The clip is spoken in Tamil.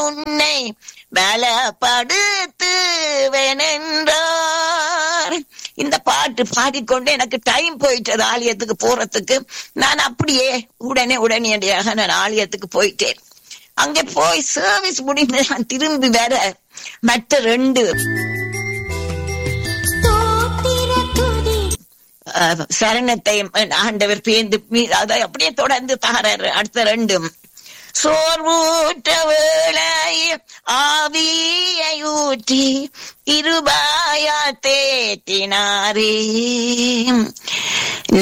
உன்னை பலப்படுத்துவேனென்றார் இந்த பாட்டு பாடிக்கொண்டு எனக்கு டைம் போயிட்டது ஆலயத்துக்கு போறதுக்கு நான் அப்படியே உடனே உடனடியாக நான் ஆலயத்துக்கு போயிட்டேன் அங்கே போய் சர்வீஸ் முடிந்து நான் திரும்பி வர மற்ற ரெண்டு ஸ்தோத்திர துதி அஹ், சரணத்தை ஆண்டவர் பேந்து மீ- அதை அப்படியே தொடர்ந்து தாராரு அடுத்த ரெண்டும் சோர்வூற்ற வேளையில் ஆவியை ஊற்றி இருபாயா தேற்றினாரே